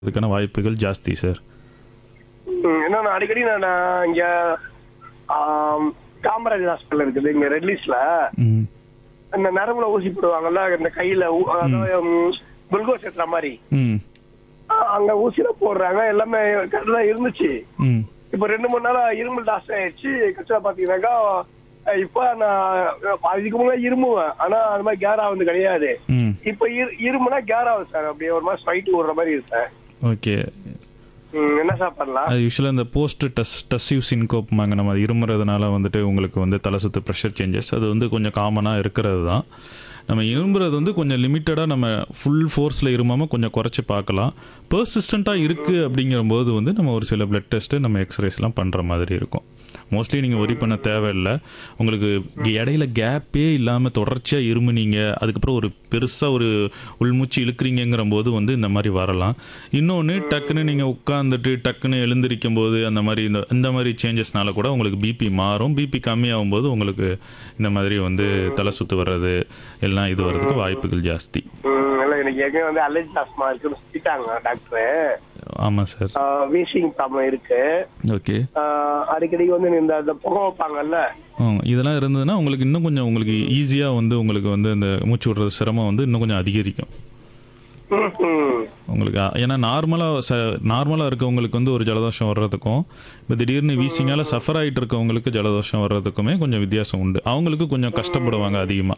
அதுக்கான வாய்ப்புகள் ஜாஸ்தி சார் ம், என்னன்னா அடிக்கடி நான் நான் இங்க ஆம், காமராஜ் ஹாஸ்பிட்டல் இருக்குது இங்க ரெட்லிஸ்ட்ல ம் இந்த நரம்புல ஊசி போடுவாங்கல்ல இந்த கையில ஊ- அதாவது குளுக்கோஸ் ஏத்துற மாதிரி ம் ஆ, அங்க ஊசியில போடுறாங்க எல்லாமே கரெக்டா இருந்துச்சு ம் இப்ப ரெண்டு மூணு நாளா இருமல் ஜாஸ்தி ஆயிடுச்சு கட்சியில பாத்தீங்கன்னாக்கா அஹ், இப்ப நான் அதுக்கு முன்னாடி இருமுவேன் ஆனா அந்த மாதிரி கேர் ஆகுது கிடையாது ம் இப்ப இரு- இருமுனா கேர் ஆகுது சார் அப்படியே ஒரு மாதிரி ஸ்வைட் விடுற மாதிரி இருக்கு சார் ஓகே ம், என்ன சார் பண்ணலாம் அது யூஸ்வலாக இந்த போஸ்ட் டஸ் டஸ்ஸிவ் சின்கோப்மாங்க நம்ம அது இருமுறதுனால வந்துட்டு உங்களுக்கு வந்து தலை சுத்து ப்ரெஷர் சேஞ்சஸ் அது வந்து கொஞ்சம் காமனாக இருக்கிறது தான் நம்ம இரும்புறது வந்து கொஞ்சம் லிமிட்டடாக நம்ம ஃபுல் ஃபோர்ஸில் இருமாமல் கொஞ்சம் குறைச்சி பார்க்கலாம் பர்சிஸ்டண்ட்டாக இருக்குது அப்படிங்கிறபோது வந்து நம்ம ஒரு சில பிளட் டெஸ்ட்டு நம்ம எக்ஸ்ரேஸ்லாம் பண்ணுற மாதிரி இருக்கும் மோஸ்ட்லி நீங்கள் ஒரி பண்ண தேவையில்லை உங்களுக்கு இடையில கேப்பே இல்லாமல் தொடர்ச்சியாக இருமுனீங்க அதுக்கப்புறம் ஒரு பெருசாக ஒரு உள்மூச்சு இழுக்கிறீங்கிற போது வந்து இந்த மாதிரி வரலாம் இன்னொன்று டக்குன்னு நீங்கள் உட்காந்துட்டு டக்குன்னு எழுந்திருக்கும் போது அந்த மாதிரி இந்த இந்த மாதிரி சேஞ்சஸ்னால கூட உங்களுக்கு பிபி மாறும் பிபி கம்மியாகும் போது உங்களுக்கு இந்த மாதிரி வந்து தலை சுத்து வர்றது எல்லாம் இது வர்றதுக்கு வாய்ப்புகள் ஜாஸ்தி ம், இல்ல எனக்கு ஏற்கனவே வந்து அலர்ஜி ஆஸ்மா இருக்குன்னு சொல்லிட்டாங்க டாக்டர் ஆமாம் சார் வீசிங் ப்ராப்ளம் இருக்கு ஓகே ஆஹ் அடிக்கடி வந்து இந்த இந்த புகை வைப்பாங்கல்ல இதெல்லாம் இருந்ததுன்னா உங்களுக்கு இன்னும் கொஞ்சம் உங்களுக்கு ஈஸியாக வந்து உங்களுக்கு வந்து இந்த மூச்சு விடுறது சிரமம் வந்து இன்னும் கொஞ்சம் அதிகரிக்கும் ம், ம். உங்களுக்கு அ- ஏன்னா நார்மலாக ச நார்மலாக இருக்கவங்களுக்கு வந்து ஒரு ஜலதோஷம் வர்றதுக்கும் இப்போ திடீர்னு வீசிங்கால சஃபர் ஆகிட்டு இருக்கவங்களுக்கு ஜலதோஷம் வர்றதுக்குமே கொஞ்சம் வித்தியாசம் உண்டு அவங்களுக்கு கொஞ்சம் கஷ்டப்படுவாங்க அதிகமாக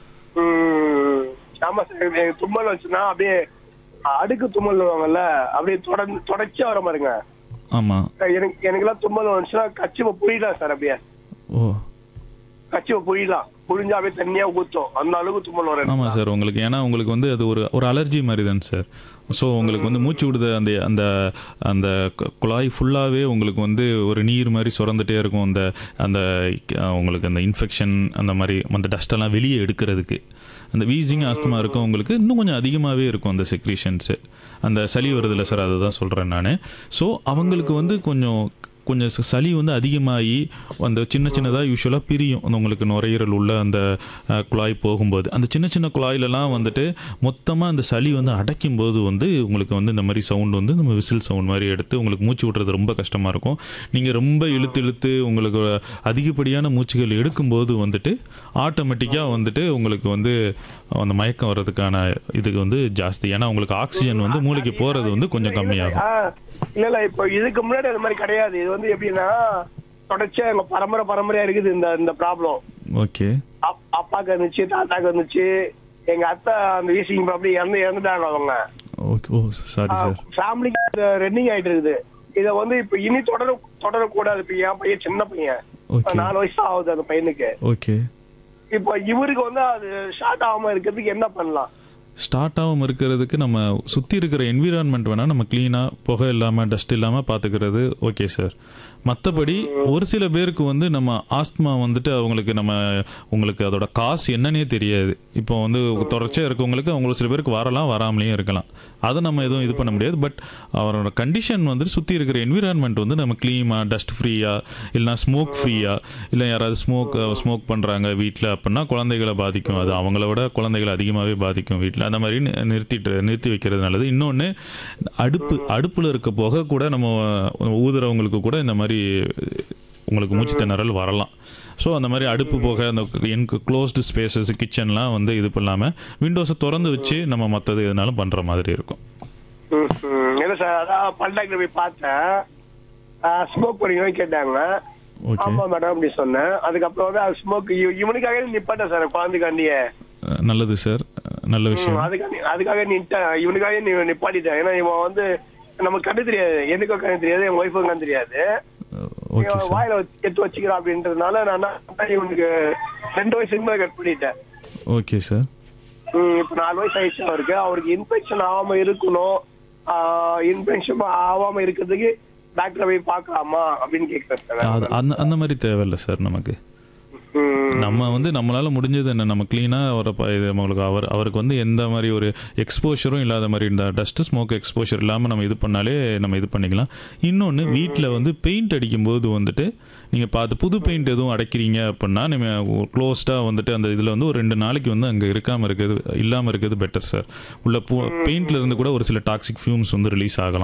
ம். ஆமா சார் எனக்கு தும்மல் வச்சுன்னா அப்படியே அடுக்கு தும்மல் வாங்கல்ல அப்படியே தொடர்ந்து தொடர்ச்சியா வர மாதிரிங்க ஆமாம் எனக்கு எனக்கெல்லாம் தும்மல் வந்துச்சுன்னா கச்சிவை புரியலாம் சார் அப்படியே ஓ கச்சிவை புரியலாம் புரிஞ்சா அப்படியே தண்ணியா ஊத்தும் அந்த அளவுக்கு தும்மல் வரும் ஆமாம் சார் உங்களுக்கு ஏன்னா உங்களுக்கு வந்து அது ஒரு ஒரு அலர்ஜி மாதிரி தான் சார் ஸோ உங்களுக்கு வந்து மூச்சு விடுத அந்த அந்த அந்த கு- குழாய் ஃபுல்லாகவே உங்களுக்கு வந்து ஒரு நீர் மாதிரி சுரந்துட்டே இருக்கும் அந்த அந்த அஹ், உங்களுக்கு அந்த இன்ஃபெக்ஷன் அந்த மாதிரி அந்த டஸ்டெல்லாம் வெளியே எடுக்கிறதுக்கு அந்த வீசிங் ஆஸ்துமா இருக்கவங்களுக்கு இன்னும் கொஞ்சம் அதிகமாகவே இருக்கும் அந்த செக்ரீஷன்ஸு அந்த சளி வருதில்ல சார் அதை தான் சொல்கிறேன் நான் ஸோ அவங்களுக்கு வந்து கொஞ்சம் கொஞ்சம் ச- சளி வந்து அதிகமாகி அந்த சின்ன சின்னதாக யூஸ்வலாக பிரியும் அந்த உங்களுக்கு நுரையீரல் உள்ள அந்த அஹ், குழாய் போகும்போது அந்த சின்ன சின்ன குழாயிலலாம் வந்துட்டு மொத்தமாக அந்த சளி வந்து அடைக்கும் போது வந்து உங்களுக்கு வந்து இந்த மாதிரி சவுண்ட் வந்து நம்ம விசில் சவுண்ட் மாதிரி எடுத்து உங்களுக்கு மூச்சு விடுறது ரொம்ப கஷ்டமாக இருக்கும் நீங்கள் ரொம்ப இழுத்து இழுத்து உங்களுக்கு அதிகப்படியான மூச்சுகள் எடுக்கும்போது வந்துட்டு ஆட்டோமேட்டிக்காக வந்துட்டு உங்களுக்கு வந்து அந்த மயக்கம் வர்றதுக்கான இதுக்கு வந்து ஜாஸ்தி ஏன்னா உங்களுக்கு ஆக்சிஜன் வந்து மூளைக்கு போகிறது வந்து கொஞ்சம் கம்மியாகும் ஆ, இல்ல இல்ல இப்போ இதுக்கு முன்னாடி அது மாதிரி கிடையாது இது வந்து எப்படின்னா தொடர்ச்சியா எங்க பரம்பரை பரம்பரையா இருக்குது இந்த இந்த ப்ராப்ளம் ஓகே அப்பாக்கு இருந்துச்சு தாத்தாக்கு இருந்துச்சு எங்க அத்தை அந்த வீசிங் ப்ராப்ளம் இறந்து இறந்துட்டாங்க அவங்க ஓகே ஓ சாரி சார் ஃபேமிலிக்கு ரன்னிங் ஆயிட்டு இருக்குது இத வந்து இப்ப இனி தொடர தொடரக்கூடாது இப்ப என் பையன் சின்ன பையன் ஓகே நாலு வயசு ஆகுது அந்த பையனுக்கு ஓகே இப்போ இவருக்கு வந்து அது ஷார்ட் ஆகாம இருக்கிறதுக்கு என்ன பண்ணலாம் ஸ்டார்ட் ஆகாமல் இருக்கிறதுக்கு நம்ம சுற்றி இருக்கிற என்விரான்மெண்ட் வேணால் நம்ம க்ளீனாக புகை இல்லாமல் டஸ்ட் இல்லாமல் பார்த்துக்கிறது ஓகே சார் மற்றபடி ஒரு சில பேருக்கு வந்து நம்ம ஆஸ்துமா வந்துட்டு அவங்களுக்கு நம்ம உங்களுக்கு அதோட காசு என்னன்னே தெரியாது இப்போ வந்து தொடர்ச்சியாக இருக்கவங்களுக்கு அவங்களுக்கு சில பேருக்கு வரலாம் வராமலேயும் இருக்கலாம் அதை நம்ம எதுவும் இது பண்ண முடியாது பட் அவரோட கண்டிஷன் வந்து சுற்றி இருக்கிற என்விரான்மெண்ட் வந்து நம்ம க்ளீனாக டஸ்ட் ஃப்ரீயாக இல்லைனா ஸ்மோக் ஃப்ரீயாக இல்லை யாராவது ஸ்மோக் ஸ்மோக் பண்ணுறாங்க வீட்டில் அப்படின்னா குழந்தைகளை பாதிக்கும் அது அவங்கள விட குழந்தைகளை அதிகமாகவே பாதிக்கும் வீட்டில் அந்த மாதிரி நி- நிறுத்திட்டு நிறுத்தி வைக்கிறது நல்லது இன்னொன்று அடுப்பு அடுப்பில் இருக்க புகை கூட நம்ம ஊதுறவங்களுக்கு கூட இந்த மாதிரி உங்களுக்கு மூச்சு திணறல் வரலாம் ஸோ அந்த மாதிரி அடுப்பு போக அந்த எனக்கு க்ளோஸ்டு ஸ்பேசஸ் கிச்சன்லாம் வந்து இது பண்ணாமல் விண்டோஸை திறந்து வச்சு நம்ம மற்றது எதுனாலும் பண்ணுற மாதிரி இருக்கும் ம், ம். இல்ல சார் அதான் பல்டாக்டர் போய் பார்த்தேன் ஸ்மோக் பண்ணீங்கன்னு கேட்டாங்க ஓகே ஆமா மேடம் அப்படி சொன்னேன் அதுக்கப்புறம் வந்து அது ஸ்மோக் இவனுக்காக நிப்பாட்டேன் சார் குழந்தைக்காண்டியே நல்லது சார் நல்ல விஷயம் அதுக்காக அதுக்காக நின்ட்டேன் இவனுக்காக நீ நிப்பாட்டிட்டேன் ஏன்னா இவன் வந்து நமக்கு கண்ணு தெரியாது எனக்கும் கண்ணு தெரியாது என் ஒய்ஃபுக்கும் கண்ணு தெரியாது ஓகே இவன் சார் வாயில வச்சு- எடுத்து வச்சுக்கிறான் அப்படின்றதுனால நான் என்ன பண்ணேன், இவனுக்கு ரெண்டு வயசுக்கு மேல கட் பண்ணிட்டேன் ஓகே சார் ம், இப்ப நாலு வயசு ஆயிடுச்சு அவருக்கு அவருக்கு இன்ஃபெக்ஷன் ஆகாம இருக்கணும் இன்ஃபெக்ஷன் ஆகாம இருக்கிறதுக்கு டாக்டரை போய் பார்க்கலாமா அப்படின்னு கேட்கிறேன் சார் அது அந்த அந்த மாதிரி தேவையில்லை சார் நமக்கு ம், நம்ம வந்து நம்மளால முடிஞ்சது என்ன நம்ம க்ளீனாக அவரை ப- இது நம்மளுக்கு அவர் அவருக்கு வந்து எந்த மாதிரி ஒரு எக்ஸ்போஷரும் இல்லாத மாதிரி இந்த டஸ்ட் ஸ்மோக் எக்ஸ்போஷர் இல்லாமல் நம்ம இது பண்ணாலே நம்ம இது பண்ணிக்கலாம் இன்னொன்று வீட்டில் வந்து பெயிண்ட் அடிக்கும்போது வந்துட்டு நீங்கள் பார்த்து புது பெயிண்ட் எதுவும் அடைக்கிறீங்க அப்படின்னா நீங்கள் க்ளோஸ்டாக வந்துட்டு அந்த இதில் வந்து ஒரு ரெண்டு நாளைக்கு வந்து அங்கே இருக்காமல் இருக்கிறது இல்லாமல் இருக்கிறது பெட்டர் சார் உள்ள பூ பெயிண்ட்ல இருந்து கூட ஒரு சில டாக்ஸிக் ஃபியூம்ஸ் வந்து ரிலீஸ் ஆகலாம்